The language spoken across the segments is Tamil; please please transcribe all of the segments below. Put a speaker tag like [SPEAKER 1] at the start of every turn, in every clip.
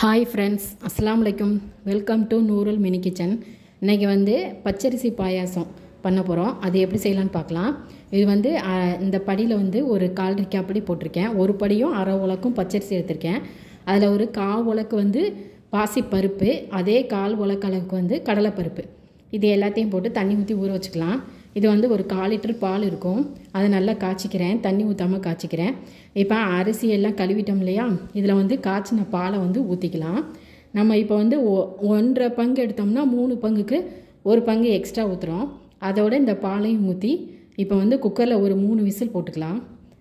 [SPEAKER 1] ஹாய் ஃப்ரெண்ட்ஸ் அஸ்ஸலாமு அலைக்கும் welcome to Noorul mini kitchen இன்றைக்கி வந்து பச்சரிசி பாயாசம் பண்ண போகிறோம் அது எப்படி செய்யலான்னு பார்க்கலாம் இது வந்து அஹ், இந்த படியில் வந்து ஒரு கால் ரிக்காப்படி போட்டிருக்கேன் ஒரு படியும் அரை உலக்கும் பச்சரிசி எடுத்திருக்கேன் அதில் ஒரு கால் உலக்கு வந்து பாசிப்பருப்பு அதே கால் உலக்கு அளவுக்கு வந்து கடலைப்பருப்பு இது எல்லாத்தையும் போட்டு தண்ணி ஊற்றி ஊற வச்சுக்கலாம் இது வந்து ஒரு கால் லிட்டர் பால் இருக்கும் அதை நல்லா காய்ச்சிக்கிறேன் தண்ணி ஊற்றாமல் காய்ச்சிக்கிறேன் இப்போ அரிசி எல்லாம் கழுவிட்டோம் இல்லையா இதில் வந்து காய்ச்சின பாலை வந்து ஊற்றிக்கலாம் நம்ம இப்போ வந்து ஒ- ஒன்றரை பங்கு எடுத்தோம்னா மூணு பங்குக்கு ஒரு பங்கு எக்ஸ்ட்ரா ஊற்றுறோம் அதோட இந்த பாலையும் ஊற்றி இப்போ வந்து குக்கரில் ஒரு மூணு விசில் போட்டுக்கலாம்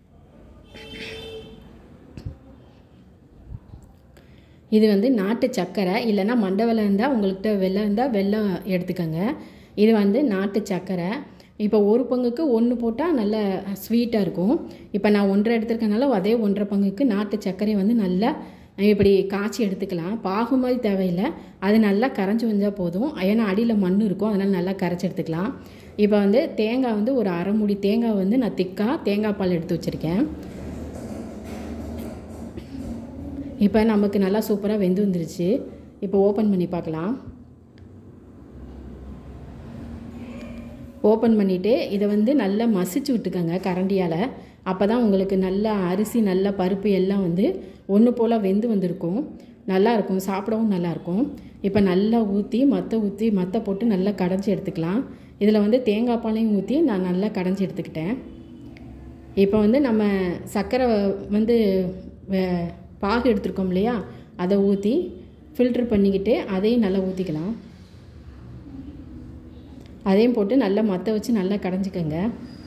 [SPEAKER 1] இது வந்து நாட்டு சர்க்கரை இல்லைன்னா மண்டை வெல்லம் இருந்தால் உங்கள்கிட்ட வெல்லம் இருந்தால் வெல்லம் எடுத்துக்கோங்க இது வந்து நாட்டு சர்க்கரை இப்போ ஒரு பங்குக்கு ஒன்று போட்டால் நல்ல ஸ்வீட்டாக இருக்கும் இப்போ நான் ஒன்றரை எடுத்துருக்கனால அதே ஒன்றரை பங்குக்கு நாட்டு சர்க்கரையை வந்து நல்லா இப்படி காய்ச்சி எடுத்துக்கலாம் பாகு மாதிரி தேவையில்லை அது நல்லா கரைஞ்சி வந்தால் போதும் ஏன்னா அடியில் மண் இருக்கும் அதனால் நல்லா கரைச்சி எடுத்துக்கலாம் இப்போ வந்து தேங்காய் வந்து ஒரு அரை மூடி தேங்காய் வந்து நான் திக்காக தேங்காய் பால் எடுத்து வச்சுருக்கேன் இப்போ நமக்கு நல்லா சூப்பராக வெந்து வந்துருச்சு இப்போ ஓப்பன் பண்ணி பார்க்கலாம் ஓப்பன் பண்ணிவிட்டு இதை வந்து நல்லா மசிச்சு விட்டுக்கோங்க கரண்டியால் அப்போ தான் உங்களுக்கு நல்லா அரிசி நல்லா பருப்பு எல்லாம் வந்து ஒன்று போல் வெந்து வந்திருக்கும் நல்லா இருக்கும் சாப்பிடவும் நல்லாயிருக்கும் இப்போ நல்லா ஊற்றி மற்ற ஊற்றி மற்ற போட்டு நல்லா கடைஞ்சி எடுத்துக்கலாம் இதில் வந்து தேங்காய் பாலையும் ஊற்றி நான் நல்லா கடைஞ்சி எடுத்துக்கிட்டேன் இப்போ வந்து நம்ம சர்க்கரை வந்து வே- பாகு எடுத்திருக்கோம் இல்லையா அதை ஊற்றி ஃபில்ட்ரு பண்ணிக்கிட்டு அதையும் நல்லா ஊற்றிக்கலாம் அதையும் போட்டு நல்லா மற்ற வச்சு நல்லா கடைஞ்சிக்கோங்க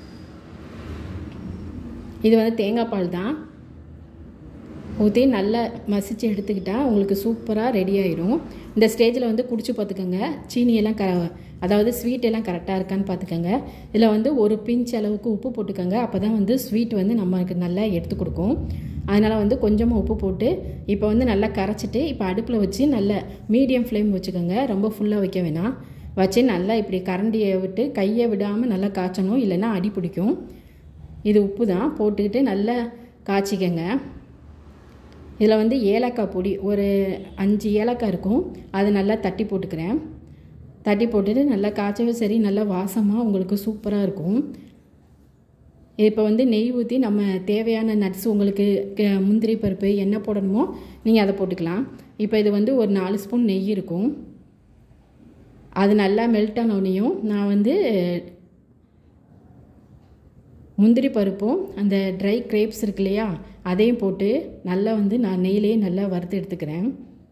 [SPEAKER 1] இது வந்து தேங்காய் பால் தான் ஊற்றி நல்லா மசிச்சு எடுத்துக்கிட்டா உங்களுக்கு சூப்பராக ரெடி ஆயிரும் இந்த ஸ்டேஜில் வந்து குடிச்சு பார்த்துக்கோங்க சீனியெல்லாம் க அதாவது ஸ்வீட் எல்லாம் கரெக்டாக இருக்கான்னு பார்த்துக்கோங்க இதில் வந்து ஒரு பிஞ்ச் அளவுக்கு உப்பு போட்டுக்கோங்க அப்போ தான் வந்து ஸ்வீட் வந்து நமக்கு நல்லா எடுத்து கொடுக்கும் அதனால் வந்து கொஞ்சமாக உப்பு போட்டு இப்போ வந்து நல்லா கரைச்சிட்டு இப்போ அடுப்பில் வச்சு நல்ல மீடியம் ஃப்ளேம் வச்சுக்கோங்க ரொம்ப ஃபுல்லாக வைக்க வேணாம் வச்சு நல்லா இப்படி கரண்டியை விட்டு கையை விடாமல் நல்லா காய்ச்சணும் இல்லைன்னா அடி பிடிக்கும் இது உப்பு தான் போட்டுக்கிட்டு நல்லா காய்ச்சிக்கங்க இதில் வந்து ஏலக்காய் பொடி ஒரு அஞ்சு ஏலக்காய் இருக்கும் அது நல்லா தட்டி போட்டுக்கிறேன் தட்டி போட்டுட்டு நல்லா காய்ச்சவே சரி நல்லா வாசமாக உங்களுக்கு சூப்பராக இருக்கும் இப்போ வந்து நெய் ஊற்றி நம்ம தேவையான நட்ஸ் உங்களுக்கு க- முந்திரி பருப்பு என்ன போடணுமோ நீங்கள் அதை போட்டுக்கலாம் இப்போ இது வந்து ஒரு நாலு ஸ்பூன் நெய் இருக்கும் அது நல்லா மெல்ட் ஆனோடனையும் நான் வந்து முந்திரி பருப்பும் அந்த ட்ரை கிரேப்ஸ் இருக்கு இல்லையா அதையும் போட்டு நல்லா வந்து நான் நெய்லேயே நல்லா வறுத்து எடுத்துக்கிறேன்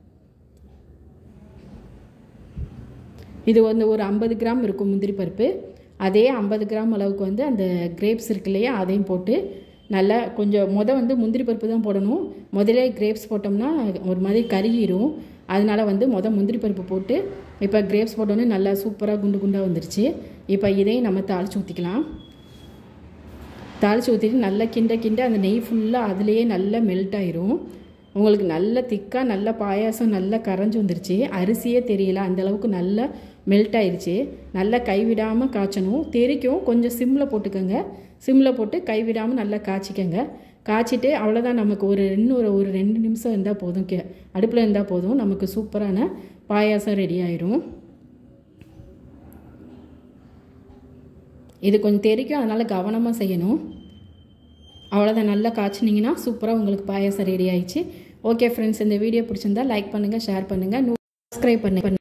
[SPEAKER 1] இது வந்து ஒரு ஐம்பது கிராம் இருக்கும் முந்திரி பருப்பு அதே ஐம்பது கிராம் அளவுக்கு வந்து அந்த கிரேப்ஸ் இருக்கு இல்லையா அதையும் போட்டு நல்லா கொஞ்சம் முத வந்து முந்திரி பருப்பு தான் போடணும் முதல்ல கிரேப்ஸ் போட்டோம்னா ஒரு மாதிரி கருகிரும் அதனால வந்து முத முந்திரி பருப்பு போட்டு இப்போ கிரேப்ஸ் போட்டோன்னே நல்லா சூப்பராக குண்டு குண்டாக வந்துருச்சு இப்போ இதையும் நம்ம தாளித்து ஊற்றிக்கலாம் தாளித்து ஊற்றிட்டு நல்லா கிண்ட கிண்ட அந்த நெய் ஃபுல்லாக அதுலேயே நல்லா மெல்ட் ஆயிரும் உங்களுக்கு நல்ல திக்காக நல்ல பாயாசம் நல்லா கரைஞ்சி வந்துருச்சு அரிசியே தெரியல அந்த அளவுக்கு நல்லா மெல்ட் ஆயிருச்சு நல்லா கைவிடாமல் காய்ச்சணும் தெரிக்கும் கொஞ்சம் சிம்மில் போட்டுக்கோங்க சிம்மில் போட்டு கைவிடாமல் நல்லா காய்ச்சிக்கங்க காய்ச்சிட்டு அவ்வளோதான் நமக்கு ஒரு இன்னும் ஒரு ஒரு ரெண்டு நிமிஷம் இருந்தால் போதும் கே அடுப்பில் இருந்தால் போதும் நமக்கு சூப்பரான பாயாசம் ரெடி ஆயிரும் இது கொஞ்சம் தெரிக்கும் அதனால் கவனமாக செய்யணும் அவ்வளோதான் நல்லா காய்ச்சினீங்கன்னா சூப்பராக உங்களுக்கு பாயாசம் ரெடி ஆயிடுச்சு ஓகே ஃப்ரெண்ட்ஸ் இந்த வீடியோ பிடிச்சிருந்தா லைக் பண்ணுங்கள் ஷேர் பண்ணுங்கள் சப்ஸ்கிரைப் பண்ணி